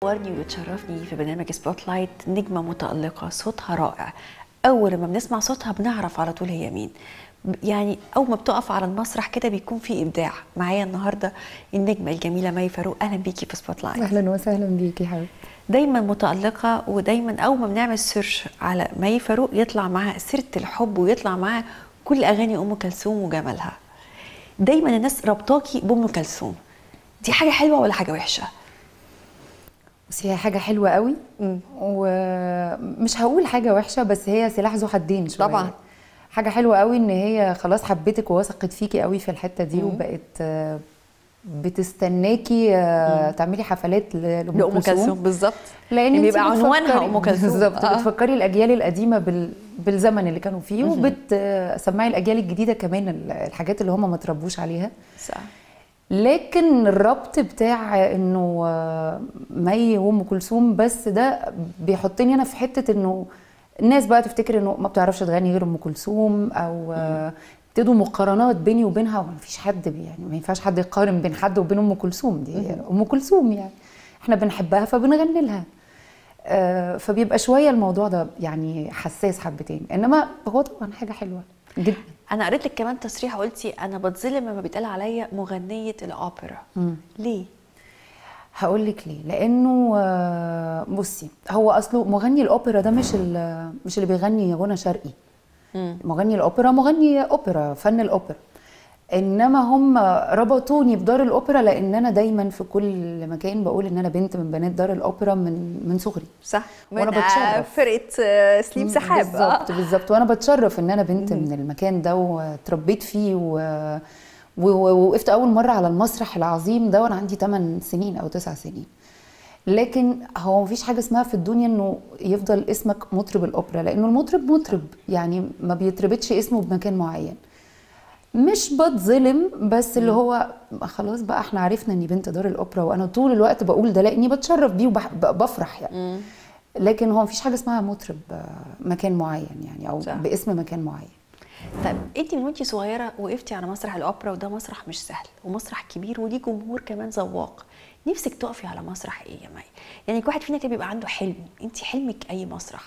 بتنورني وبتشرفني في برنامج سبوت لايت نجمة متألقة صوتها رائع أول ما بنسمع صوتها بنعرف على طول هي مين يعني أول ما بتقف على المسرح كده بيكون في إبداع معايا النهاردة النجمة الجميلة مي فاروق أهلا بيكي في سبوت لايت اهلا وسهلا بيكي يا حبيبتي دايما متألقة ودايما أول ما بنعمل سيرش على مي فاروق يطلع معاها سيرة الحب ويطلع معاها كل أغاني أم كلثوم وجمالها دايما الناس ربطاكي بأم كلثوم دي حاجة حلوة ولا حاجة وحشة؟ بس هي حاجه حلوه قوي ومش هقول حاجه وحشه بس هي سلاح ذو حدين شويه طبعاً. حاجه حلوه قوي ان هي خلاص حبتك ووثقت فيكي قوي في الحته دي وبقت آه، بتستناكي آه، تعملي حفلات ل- لام لأم كلثوم بالظبط لان يعني انت بيبقى عنوانها بتفكري- أم كلثوم بالظبط آه. بتفكري الاجيال القديمه بال... بالزمن اللي كانوا فيه وبتسمعي الاجيال الجديده كمان ال- الحاجات اللي هم ما تربوش عليها صح لكن الربط بتاع انه آه، مي وام كلثوم بس ده بيحطني انا في حته انه الناس بقى تفتكر انه ما بتعرفش تغني غير ام كلثوم او آه، ابتدوا مقارنات بيني وبينها وما فيش حد بي- يعني ما ينفعش حد يقارن بين حد وبين ام كلثوم دي ام كلثوم يعني احنا بنحبها فبنغني لها آه، فبيبقى شويه الموضوع ده يعني حساس حبتين انما هو طبعا حاجه حلوه جدا انا قريت لك كمان تصريح قلتي انا بتظلم لما بيتقال عليا مغنيه الاوبرا ليه هقول لك ليه لانه آه، بصي هو اصله مغني الاوبرا ده مش ال- مش اللي بيغني غنى شرقي مغني الاوبرا مغني اوبرا فن الاوبرا انما هم ربطوني بدار الاوبرا لان انا دايما في كل مكان بقول ان انا بنت من بنات دار الاوبرا من من صغري صح وأنا من، آه، بتشرف. فرقه آه، سليم سحاب بالظبط بالظبط وانا بتشرف ان انا بنت من المكان ده واتربيت فيه و... و- و- ووقفت اول مره على المسرح العظيم ده وانا عندي 8 سنين او 9 سنين لكن هو مفيش حاجه اسمها في الدنيا انه يفضل اسمك مطرب الاوبرا لانه المطرب مطرب يعني ما بيتربطش اسمه بمكان معين مش بتظلم بس اللي هو خلاص بقى احنا عرفنا اني بنت دار الاوبرا وانا طول الوقت بقول ده لاني بتشرف بيه وبفرح يعني لكن هو مفيش حاجه اسمها مطرب آه، مكان معين يعني او صح. باسم مكان معين طيب انت من وانت صغيره وقفتي على مسرح الاوبرا وده مسرح مش سهل ومسرح كبير وليه جمهور كمان ذواق نفسك تقفي على مسرح ايه يا مي يعني كل واحد فينا كده بيبقى عنده حلم انت حلمك اي مسرح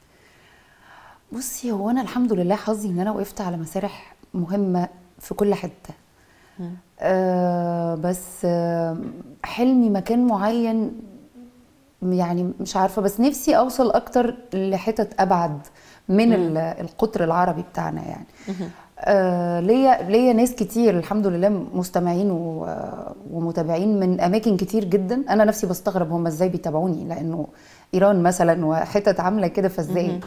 بصي هو انا الحمد لله حظي ان انا وقفت على مسارح مهمه في كل حته آه بس آه حلمي مكان معين يعني مش عارفه بس نفسي اوصل اكتر لحتت ابعد من ال- القطر العربي بتاعنا يعني آه ليا ليا ناس كتير الحمد لله مستمعين و- ومتابعين من اماكن كتير جدا انا نفسي بستغرب هم ازاي بيتابعوني لانه ايران مثلا وحتت عامله كده فازاي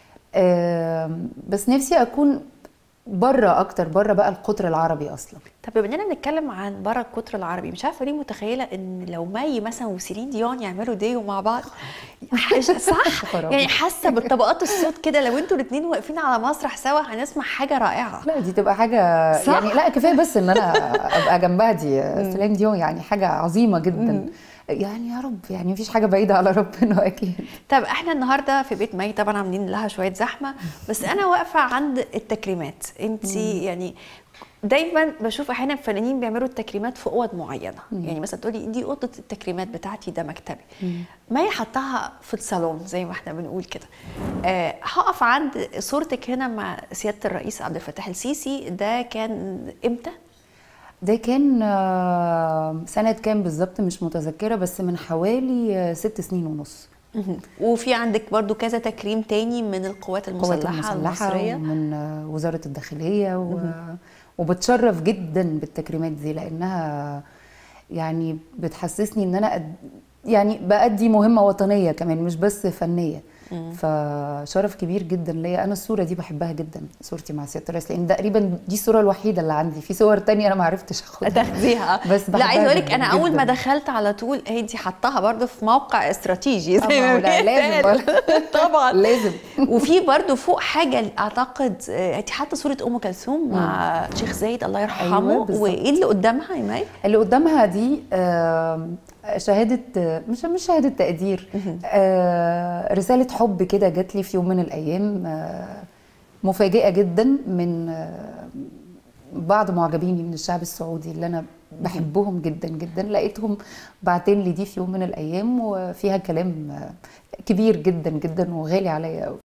آم، بس نفسي اكون بره اكتر بره بقى القطر العربي اصلا طب بما اننا بنتكلم عن بره القطر العربي مش عارفه ليه متخيله ان لو مي مثلا وسيلين ديون يعملوا ديو مع بعض حاجة- صح خرابي. يعني حاسه بالطبقات الصوت كده لو انتوا الاثنين واقفين على مسرح سوا هنسمع حاجه رائعه لا دي تبقى حاجه صح؟ يعني لا كفايه بس ان انا ابقى جنبها دي سيلين ديون يعني حاجه عظيمه جدا يعني يا رب يعني مفيش حاجه بعيده على ربنا اكيد طب احنا النهارده في بيت مي طبعا عاملين لها شويه زحمه بس انا واقفه عند التكريمات انت يعني دايما بشوف احيانا فنانين بيعملوا التكريمات في اوض معينه يعني مثلا تقولي دي اوضه التكريمات بتاعتي ده مكتبي مي حطها في الصالون زي ما احنا بنقول كده آه هقف عند صورتك هنا مع سياده الرئيس عبد الفتاح السيسي ده كان امتى ده كان آه، سنه كام بالظبط مش متذكره بس من حوالي آه، ست سنين ونص مهم. وفي عندك برضو كذا تكريم تاني من القوات القوات المسلحه, المسلحة المصريه ومن آه، وزارة الداخلية و... وبتشرف جدا بالتكريمات دي لأنها يعني بتحسسني إن أنا أد... يعني بأدي مهمة وطنية كمان مش بس فنية فشرف كبير جدا ليا انا الصوره دي بحبها جدا صورتي مع سياده الرئيس لان تقريبا دي الصوره الوحيده اللي عندي في صور تانية انا ما عرفتش اخدها تاخديها بس لا عايزه بحبها اقول لك انا جداً. اول ما دخلت على طول هي دي حطاها برضو في موقع استراتيجي زي آه، ما ما هو لا، لازم بيتقال. طبعا لازم وفي برضو فوق حاجه اعتقد آه، انت حاطه صوره ام كلثوم مع شيخ زايد الله يرحمه أيوة، بالظبط. وايه اللي قدامها يا مي اللي قدامها دي آم، شهادة مش مش شهادة تقدير آه، رسالة حب كده جات لي في يوم من الأيام آه، مفاجئة جدا من آه، بعض معجبيني من الشعب السعودي اللي أنا بحبهم جدا جدا لقيتهم بعتين لي دي في يوم من الايام وفيها كلام آه، كبير جدا جدا وغالي عليا قوي